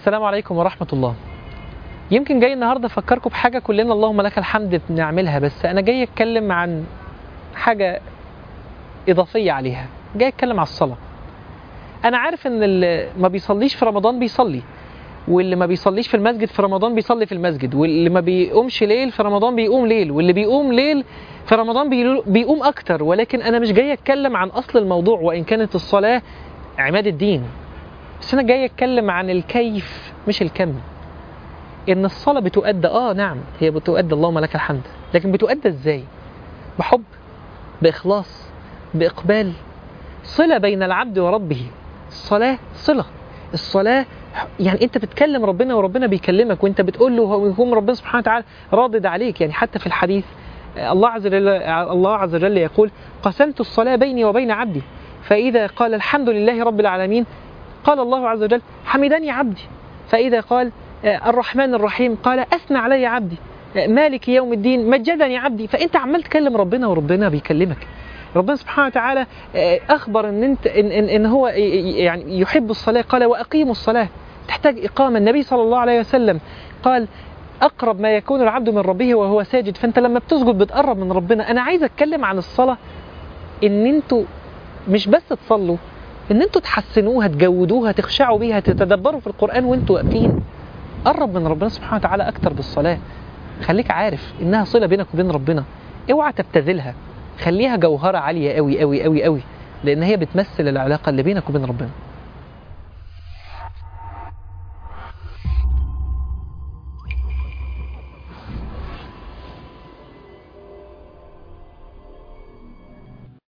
السلام عليكم ورحمة الله يمكن جاي النهاردة أفكركم بحاجة كلنا اللهم لك الحمد بنعملها بس أنا جاي أتكلم عن حاجة إضافية عليها جاي أتكلم على الصلاة أنا عارف إن اللي ما بيصليش في رمضان بيصلي واللي ما بيصليش في المسجد في رمضان بيصلي في المسجد واللي ما بيقومش ليل في رمضان بيقوم ليل واللي بيقوم ليل في رمضان بيلو- بيقوم أكتر ولكن أنا مش جاي أتكلم عن أصل الموضوع وإن كانت الصلاة عماد الدين بس أنا جاي أتكلم عن الكيف مش الكم إن الصلاة بتؤدى آه نعم هي بتؤدى اللهم لك الحمد لكن بتؤدى إزاي بحب بإخلاص بإقبال صلة بين العبد وربه الصلاة صلة الصلاة يعني انت بتكلم ربنا وربنا بيكلمك وانت بتقول له ويكون ربنا سبحانه وتعالى راضد عليك يعني حتى في الحديث الله عز وجل الله عز وجل يقول قسمت الصلاة بيني وبين عبدي فإذا قال الحمد لله رب العالمين قال الله عز وجل حمدني عبدي فإذا قال آه، الرحمن الرحيم قال أثنى علي عبدي آه، مالك يوم الدين مجدني عبدي فأنت عمال تكلم ربنا وربنا بيكلمك ربنا سبحانه وتعالى آه، أخبر أن أنت إن, إن, إن هو ي- ي- يعني يحب الصلاة قال وأقيموا الصلاة تحتاج إقامة النبي صلى الله عليه وسلم قال أقرب ما يكون العبد من ربه وهو ساجد فأنت لما بتسجد بتقرب من ربنا أنا عايز أتكلم عن الصلاة إن أنتوا مش بس تصلوا ان انتوا تحسنوها تجودوها تخشعوا بيها تتدبروا في القرآن وانتوا واقفين قرب من ربنا سبحانه وتعالى اكتر بالصلاة خليك عارف انها صلة بينك وبين ربنا اوعى تبتذلها خليها جوهرة عالية قوي قوي قوي قوي لان هي بتمثل العلاقة اللي بينك وبين ربنا